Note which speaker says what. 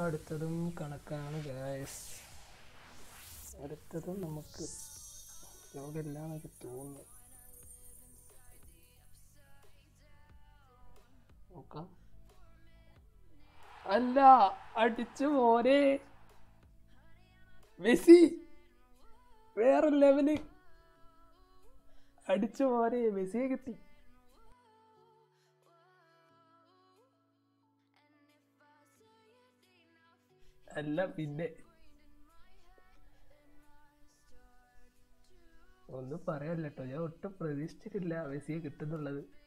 Speaker 1: അടുത്തതും കണക്കാണ് ഗായസ് അടുത്തതും നമുക്ക് യോഗമില്ല എന്നൊക്കെ തോന്നുന്നു നോക്കാം അല്ല അടിച്ചു മോനെ മെസ്സി വേറെ ലെവല് അടിച്ചു മോനെ മെസ്സിയെ കിട്ടി അല്ല പിന്നെ ഒന്നും പറയാനില്ല കേട്ടോ ഞാൻ ഒട്ടും പ്രതീക്ഷിച്ചിട്ടില്ല മെസ്സിയെ കിട്ടുന്നുള്ളത്